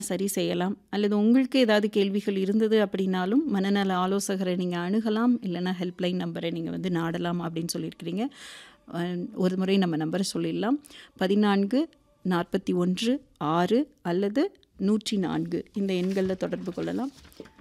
சரி செய்யலாம். அல்லது உங்களுக்கு ஏதாவது கேள்விகள் இருந்தது அப்படின்னாலும், மனநல ஆலோசகரை நீங்க அணுகலாம். இல்லன்னா ஹெல்ப்லைன் நம்பரை நீங்க வந்து நாடலாம் அப்படின்னு சொல்லியிருக்கிறீங்க. அ ஒரு முறை நம்ம நம்பர சொல்லிடலாம். 14 41 6 அல்லது 104 இந்த எண்கள்ல தொடர்பு கொள்ளலாம்.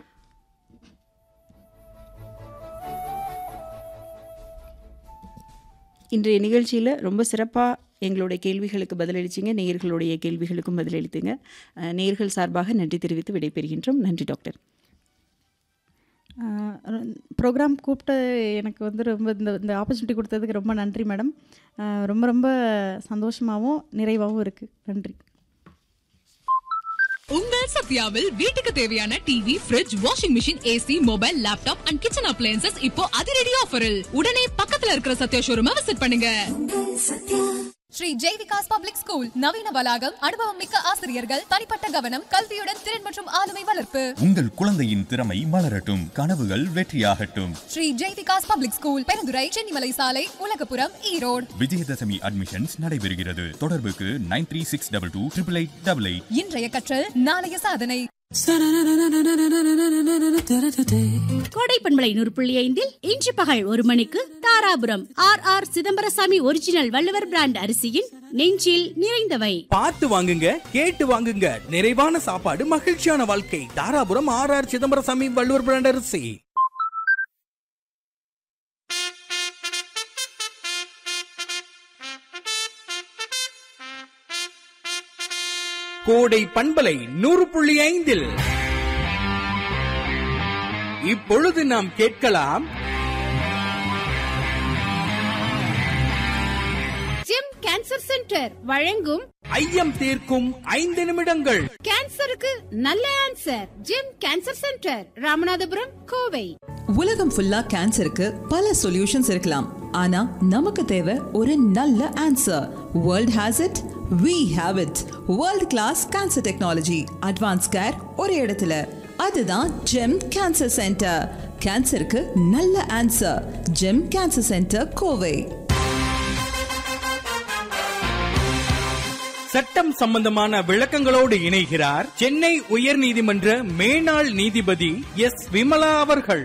இன்றைய நிகழ்ச்சியில ரொம்ப சிறப்பா எங்களுடைய கேள்விகளுக்கு பதிலளிச்சீங்க. நேயர்களுடைய கேள்விகளுக்கும் பதிலளித்தீங்க. அ நேயர்கள் சார்பாக நன்றி தெரிவித்து விடைபெறுகின்றோம். நன்றி டாக்டர். ஆ, ப்ரோக்ராம் கூப்பிட்டு எனக்கு வந்து ரொம்ப இந்த இந்த ஆப்பர்ச்சுனிட்டி கொடுத்ததுக்கு ரொம்ப நன்றி மேடம். அ ரொம்ப ரொம்ப சந்தோஷமாவும், நிறைவாவும் இருக்கு. நன்றி. உங்கள் சத்யாவில் வீட்டுக்கு தேவையான TV, fridge, washing machine, AC, mobile, laptop and kitchen appliances இப்போ அதிரடி ஆஃபரில் உடனே பக்கத்துல இருக்கிற சத்யா ஷோரூமை விசிட் பண்ணுங்க ஸ்ரீ ஜெய்விகாஸ் பப்ளிக் ஸ்கூல் நவீன வளாகம் அனுபவம் மிக்க ஆசிரியர்கள் தனிப்பட்ட கவனம் கல்வியுடன் திறன் மற்றும் ஆளுமை வளர்ப்பு உங்கள் குழந்தையின் திறமை மலரட்டும் கனவுகள் வெற்றியாகட்டும் ஸ்ரீ ஜெய்விகாஸ் பப்ளிக் ஸ்கூல் பெருந்துறை சென்னிமலை சாலை உலகபுரம் ஈரோடு விஜயதசமி அட்மிஷன்ஸ் நடைபெறுகிறது தொடர்புக்கு nine three six double two triple eight double eight இன்றைய கற்றல் நாளைய சாதனை கோடை பண்பலை நூறு புள்ளி ஐந்தில் இன்று பகல் ஒரு மணிக்கு Dharapuram R R Chidambarasamy original Valluvar brand அரிசியின் நெஞ்சில் நிறைந்தவை பார்த்து வாங்குங்க கேட்டு வாங்குங்க நிறைவான சாப்பாடு மகிழ்ச்சியான வாழ்க்கை Dharapuram R R Chidambarasamy Valluvar brand அரிசி கோடை பண்பலை நூறு புள்ளி ஐந்தில் இப்பொழுது நாம் கேட்கலாம் ஜெம் கேன்சர் சென்டர் வழங்கும் ஐயம் தீர்க்கும் ஐந்து நிமிடங்கள் கேன்சருக்கு நல்ல answer Gem cancer centre Ramanathapuram Kovai உலகம் ஃபுல்லா கேன்சருக்கு பல சொல்யூஷன்ஸ் இருக்கலாம் ஆனா நமக்கு தேவை ஒரு நல்ல answer world has it we have it world class cancer technology advance care ஒரு இடத்துல அதுதான் ஜெம் கேன்சர் சென்டர் கேன்சருக்கு நல்ல answer Gem cancer centre Kovai சட்டம் சம்பந்தமான விளக்கங்களோடு இணைகிறார் சென்னை உயர்நீதிமன்ற மேனாள் நீதிபதி எஸ் விமலா அவர்கள்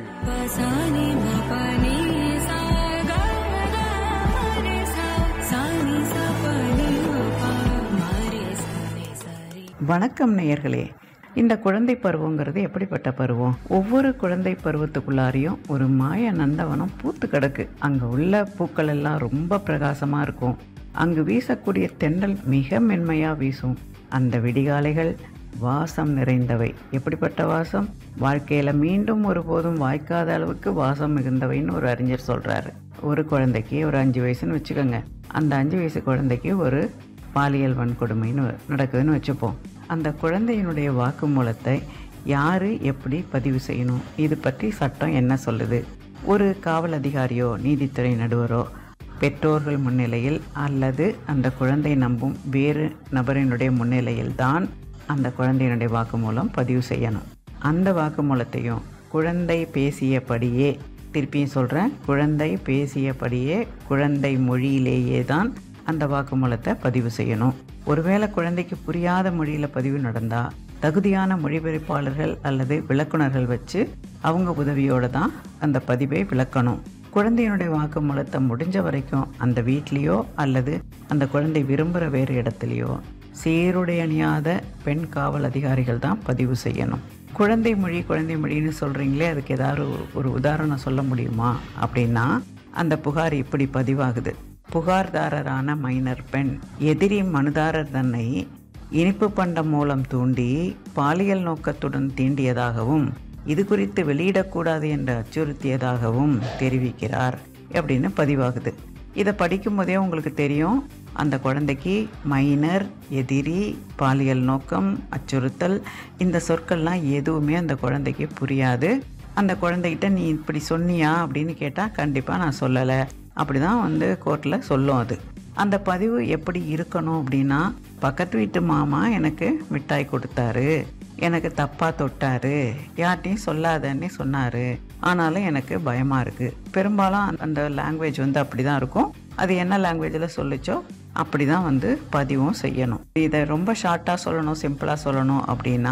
வணக்கம் நேயர்களே இந்த குழந்தை பருவங்கிறது எப்படிப்பட்ட பருவம் ஒவ்வொரு குழந்தை பருவத்துக்குள்ளாரையும் ஒரு மாய நந்தவனம் பூத்து கிடக்கு அங்க உள்ள பூக்கள் எல்லாம் ரொம்ப பிரகாசமா இருக்கும் அங்கு வீசக்கூடிய தென்றல் மிக மென்மையா வீசும் அந்த விடிகாலைகள் வாசம் நிறைந்தவை எப்படிப்பட்ட வாசம் வாழ்க்கையில மீண்டும் ஒருபோதும் வாய்க்காத அளவுக்கு வாசம் மிகுந்தவைன்னு ஒரு அறிஞர் சொல்றாரு ஒரு குழந்தைக்கு ஒரு அஞ்சு வயசுன்னு வச்சுக்கோங்க அந்த அஞ்சு வயசு குழந்தைக்கு ஒரு பாலியல் வன்கொடுமைன்னு நடக்குதுன்னு வச்சுப்போம் அந்த குழந்தையினுடைய வாக்குமூலத்தை யார் எப்படி பதிவு செய்யணும் இது பற்றி சட்டம் என்ன சொல்லுது ஒரு காவல் அதிகாரியோ நீதித்துறை நடுவரோ பெற்றோர்கள் முன்னிலையில் அல்லது அந்த குழந்தை நம்பும் வேறு நபரினுடைய முன்னிலையில் தான் அந்த குழந்தையினுடைய வாக்குமூலம் பதிவு செய்யணும் அந்த வாக்குமூலத்தையும் குழந்தை பேசியபடியே திருப்பியும் சொல்கிறேன் குழந்தை பேசியபடியே குழந்தை மொழியிலேயே தான் அந்த வாக்குமூலத்தை பதிவு செய்யணும் ஒருவேளை குழந்தைக்கு புரியாத மொழியில் பதிவு நடந்தால் தகுதியான மொழிபெயர்ப்பாளர்கள் அல்லது விளக்குனர்கள் வச்சு அவங்க உதவியோடு தான் அந்த பதிவை விளக்கணும் குழந்தையினுடைய வாக்குமூலத்தை முடிஞ்ச வரைக்கும் அந்த வீட்லேயோ அல்லது அந்த குழந்தை விரும்புகிற வேறு இடத்துலையோ சீருடை அணியாத பெண் காவல் அதிகாரிகள் தான் பதிவு செய்யணும் குழந்தை மொழி குழந்தை மொழின்னு சொல்கிறீங்களே அதுக்கு ஏதாவது ஒரு- ஒரு உதாரணம் சொல்ல முடியுமா அப்படின்னா அந்த புகார் இப்படி பதிவாகுது புகார்தாரரான மைனர் பெண் எதிரி மனுதாரர் தன்னை இனிப்பு பண்டம் மூலம் தூண்டி பாலியல் நோக்கத்துடன் தீண்டியதாகவும் இது குறித்து வெளியிடக்கூடாது என்று அச்சுறுத்தியதாகவும் தெரிவிக்கிறார் அப்படின்னு பதிவாகுது இதை படிக்கும் போதே உங்களுக்கு தெரியும் அந்த குழந்தைக்கு மைனர் எதிரி பாலியல் நோக்கம் அச்சுறுத்தல் இந்த சொற்கள்லாம் எதுவுமே அந்த குழந்தைக்கு புரியாது அந்த குழந்தைகிட்ட நீ இப்படி சொன்னியா அப்படின்னு கேட்டால் கண்டிப்பாக நான் சொல்லலை அப்படி தான் வந்து கோர்ட்டில் சொல்லும் அது அந்த பதிவு எப்படி இருக்கணும் அப்படின்னா பக்கத்து வீட்டு மாமா எனக்கு மிட்டாய் கொடுத்தாரு எனக்கு தப்பாக தொட்டாரு யார்ட்டையும் சொல்லாதன்னு சொன்னார் ஆனாலும் எனக்கு பயமாக இருக்குது பெரும்பாலும் அந்த- அந்த லாங்குவேஜ் வந்து அப்படி தான் இருக்கும் அது என்ன லாங்குவேஜில் சொல்லுச்சோ அப்படி தான் வந்து பதிவும் செய்யணும் இதை ரொம்ப ஷார்ட்டாக சொல்லணும் சிம்பிளாக சொல்லணும் அப்படின்னா